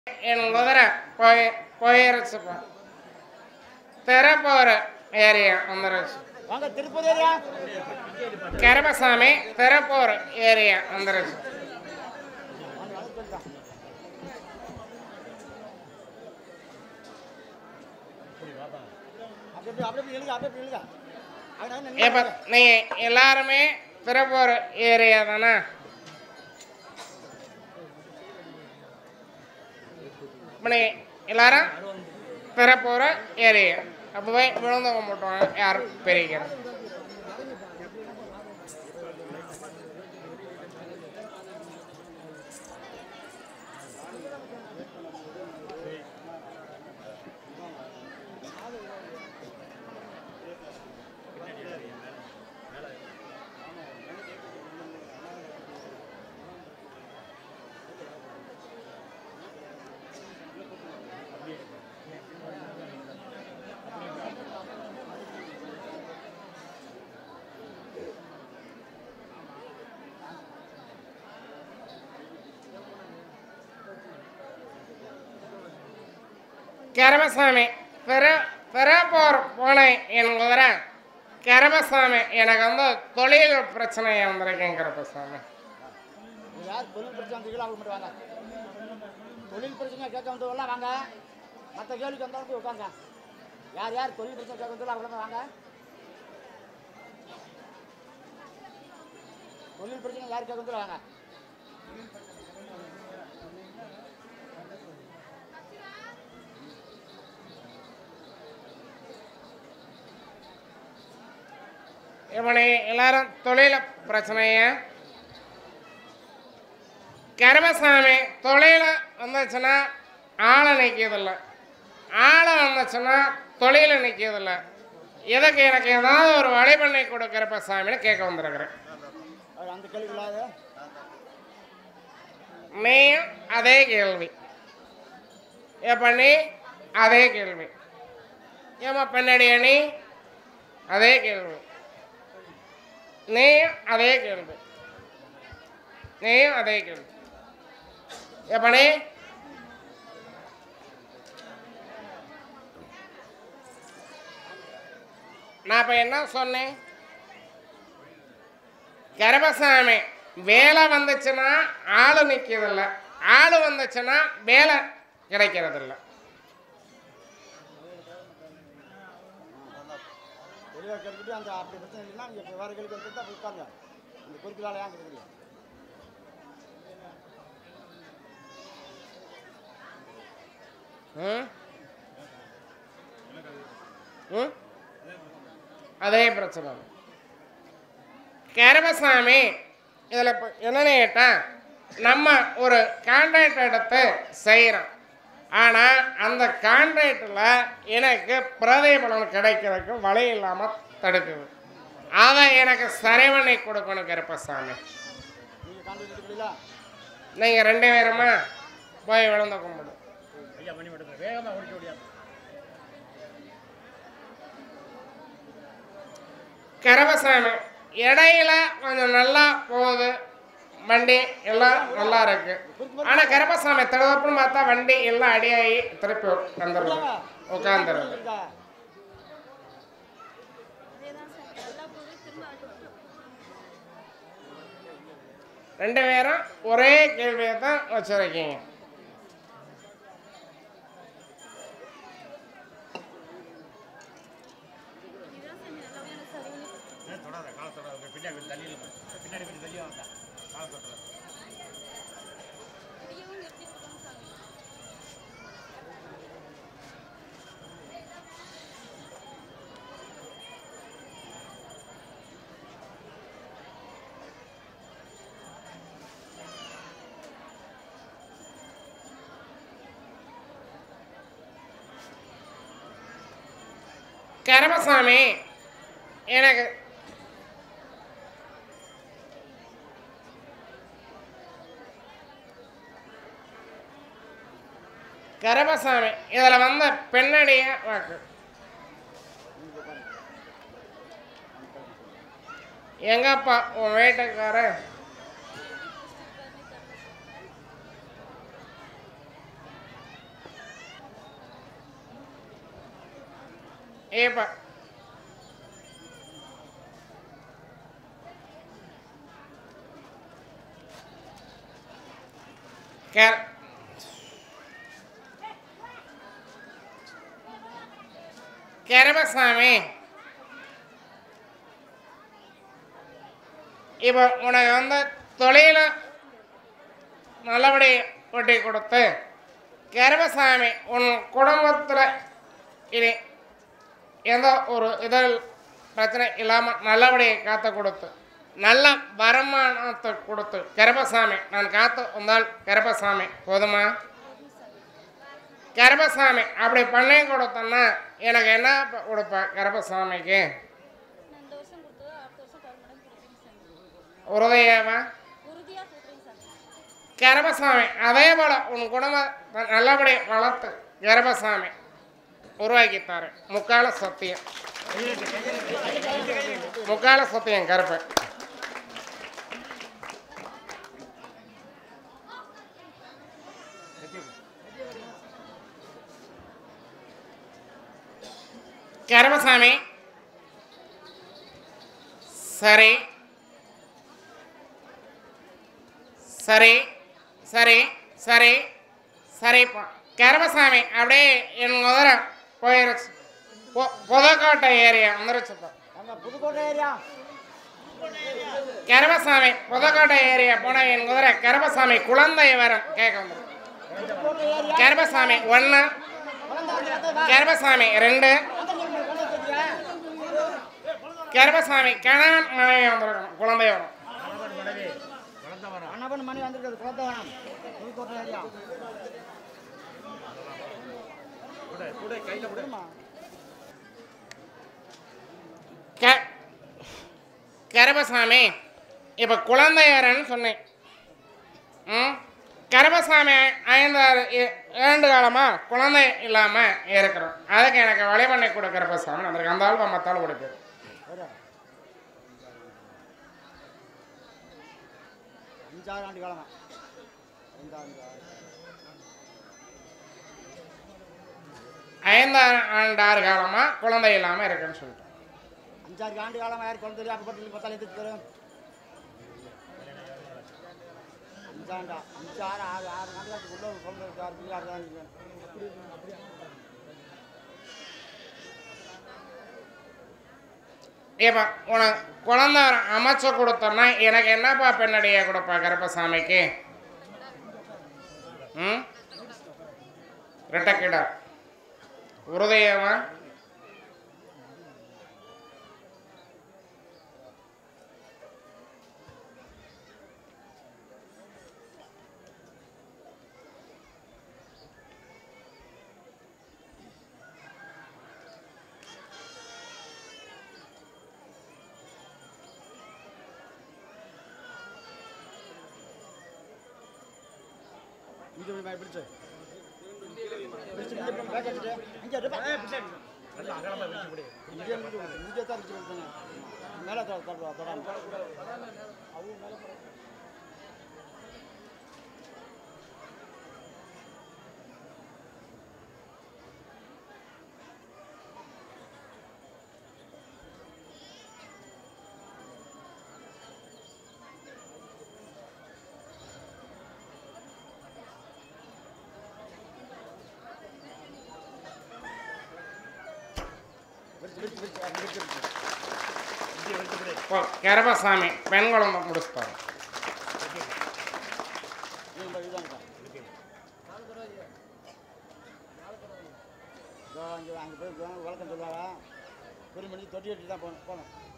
என் குதிரை போய் போயிருச்சுப்பா திறப்போகிற ஏரியா வந்துருச்சு வாங்க திருப்பதி ஏரியா கரபசாமி திறப்போகிற ஏரியா வந்துருச்சு அப்படி அப்படி அப்படி எழுதுங்க அப்படி அப்படி எழுதுங்க அவன் இப்போ நீங்கள் எல்லாருமே திறப்போகிற ஏரியா தானே இப்போ நீங்கள் எல்லாரும் திறப்போகிற ஏரியா அப்போ போய் விழுந்தவங்க மட்டும் யாரும் பெருக்கிறது கரபசாமி பிற பிறப்போர் போனை என் குதிரை கரபசாமி எனக்கு வந்து தொழில் பிரச்சனை வந்திருக்கேன் கரபசாமி யார் தொழில் பிரச்சனை வந்தீங்களோ அவங்க மட்டும் வாங்க தொழில் பிரச்சனை கேட்க வந்தவங்களாம் வாங்க மற்ற கேள்விக்கு வந்தவங்க போய் உட்காங்க யார் யார் தொழில் பிரச்சனை கேட்க வந்தவங்களோ அவங்க வாங்க தொழில் பிரச்சனை யார் கேட்க வந்தவங்களோ வாங்க இவனை எல்லாரும் தொழில பிரச்சனைய கருமசாமி தொழில வந்துச்சுன்னா ஆளை நிற்கிறதில்ல ஆளை வந்துச்சுன்னா தொழில நிற்கிறதில்ல இதுக்கு எனக்கு ஏதாவது ஒரு வழி பண்ணி கொடுக்குறப்ப சாமின்னு கேட்க வந்திருக்கிறேன் அவர் அந்த கேள்வி இல்லாத நீயும் அதே கேள்வி எப்ப நீ அதே கேள்வி ஏமா பின்னாடியா நீ அதே கேள்வி நீயும் அதே கேள்வி நீயும் அதே கேள்வி எப்ப நீ நான் இப்ப என்ன சொன்னேன் கரபசாமி வேலை வந்துச்சுன்னா ஆளு நிற்கிறதில்ல ஆளு வந்துச்சுன்னா வேலை கிடைக்கிறதில்ல தெளிவாக கேட்டுக்கிட்டு அந்த அப்படி பிரச்சனை இல்லைன்னா நீங்கள் வேறு கேள்வி கேட்டு தான் உட்காங்க அந்த குறிப்பிடால ஏன் கேட்குறீங்க ம்? ம்? அதே பிரச்சனை தான். கருமசாமி இதில் இப்போ என்னன்னு கேட்டால் நம்ம ஒரு கான்ட்ராக்ட் எடுத்து செய்கிறோம் ஆனால் அந்த கான்ட்ராக்டில் எனக்கு பிரதிபலன் கிடைக்கிறதுக்கு வழி இல்லாமல் தடுக்குது அதை எனக்கு சரி பண்ணி கொடுக்கணும் கருப்பசாமி நீங்கள் கான்ட்ராக்ட் எடுக்கிறீங்களா நீங்கள் ரெண்டு பேருமா போய் விழுந்த கும்பிடு ஐயா மணி விடுங்க வேகமாக ஓடிக்க முடியாது கரவசாமி இடையில கொஞ்சம் நல்லா போகுது வண்டி எல்லாம் நல்லா இருக்கு ஆனா கரபசாமி தடவப்புன்னு பார்த்தா வண்டி எல்லாம் அடியாகி திருப்பி வந்துடுது உட்காந்துருது அதேதான் சார் எல்லா பொருளும் திரும்ப அடிச்சு ரெண்டு பேரும் ஒரே கேள்வியை தான் வச்சிருக்கீங்க இதுதான் சார் எல்லாமே எனக்கு சரி பண்ணி தொடாத காலை தொடாத பின்னாடி கொஞ்சம் தள்ளி இல்லை பின்னாடி கொஞ்சம் தள்ளி வாங்க காலை தொடாத முடியவும் நிறுத்தி கொடுக்கணும் சாமி கரபசாமி எனக்கு கரபசாமி இதில் வந்த பெண்ணடிய வாக்கு எங்கப்பா உன் வீட்டுக்காரர் இப்போ கே கரபசாமி இப்போ உனக்கு வந்து தொழில நல்லபடி ஒட்டி கொடுத்து கரபசாமி உன் குடும்பத்தில் இனி எந்த ஒரு இதில் பிரச்சனை இல்லாமல் நல்லபடியை காத்து கொடுத்து நல்ல வருமானத்தை கொடுத்து கரபசாமி நான் காத்து வந்தால் கரபசாமி போதுமா கரபசாமி அப்படி பண்ணி கொடுத்தேன்னா எனக்கு என்ன ப- கொடுப்ப கரபசாமிக்கு நான் இந்த வருஷம் கொடுத்தது அடுத்த வருஷம் பல மடங்கு கொடுப்பீங்க சாமி உறுதியாவா உறுதியாக கொடுக்குறீங்க சாமி கரபசாமி அதே போல உன் குடும்பத்தை நல்லபடி வளர்த்து கரபசாமி உருவாக்கித்தாரு முக்கால சத்தியம் முக்கால சத்தியம் கருப்பு கரபசாமி சரி சரி சரி சரி சரிப்பா கரபசாமி அப்படியே என் முதல போயிருச்சு பொ- புதுக்கோட்டை ஏரியா வந்துருச்சுப்பா எங்க புதுக்கோட்டை ஏரியா கரபசாமி புதுக்கோட்டை ஏரியா போன என் குதிரை கரபசாமி குழந்தை வரம் கேட்க வந்துடும் புதுக்கோட்டை ஏரியா கரபசாமி ஒன்று குழந்தை வந்து பார்த்தா கரபசாமி ரெண்டு அந்த நீங்க குழந்தை வச்சிருக்கியா? கரபசாமி கணவன் மனைவி வந்துருக்கணும் குழந்தை வரும் அண்ணப்பன் மணி வந்திருக்குது குழந்தை வேணாம் புதுக்கோட்டை ஏரியா கொடுமா. க கரபசாமி இப்போ குழந்தை வரேன்னு சொன்னேன் ம் கரபசாமி ஐந்தாறு ஏ- ஏண்டு காலமாக குழந்தை இல்லாமல் இருக்கிறோம் அதுக்கு எனக்கு வழி பண்ணி கொடு கரபசாமி வந்திருக்கு அந்த ஆள் மத்தாள் கொடுக்கு ஒரு அஞ்சாறு ஆண்டு காலமா அஞ்சாறு ஆண்டு ஐந்தாறு ஆண்டாறு காலமாக குழந்தை இல்லாமல் இருக்குன்னு சொல்லிட்டேன் அஞ்சாறு ஆண்டு காலமா யார் குழந்தை தெரியும் அப்போ பார்த்தாலும் எதுக்கு தரும் அஞ்சாண்டா அஞ்சாறு ஆறு ஆறு ஆண்டு உள்ள ஒரு குழந்தை இருக்கு, ஆறு பிள்ளை ஆறு தான் இருக்கு. இப்போ உனக்கு குழந்தை வரம் அமைச்சு கொடுத்தோன்னா எனக்கு என்னப்பா பெண்ணடியை கொடுப்பா கருப்பசாமிக்கு ம் ரெட்டக்கிடா உறுதியவா இங்க போய் மேல பிடிச்சு பிடிச்சு இங்க போய் பேக் வச்சுட்டு இங்க இரு, பா. இங்க இருந்து இங்க தான் பிடிச்சு கொடுத்தேன் மேலே தொட தொட தொடாம பிடிச்சு பிடிச்சு பிடிச்சு அது பிடிச்சு பிடிச்சு இப்போ கருப்பசாமி பெண் குழந்தை முடிச்சுட்டாரு நீங்க இதுதான்க்கா இதோ அங்கே அங்கே போய் வழக்கம் சொல்லுவாங்க பெருமணி தொட்டி கட்டி தான் போகணும் போகணும்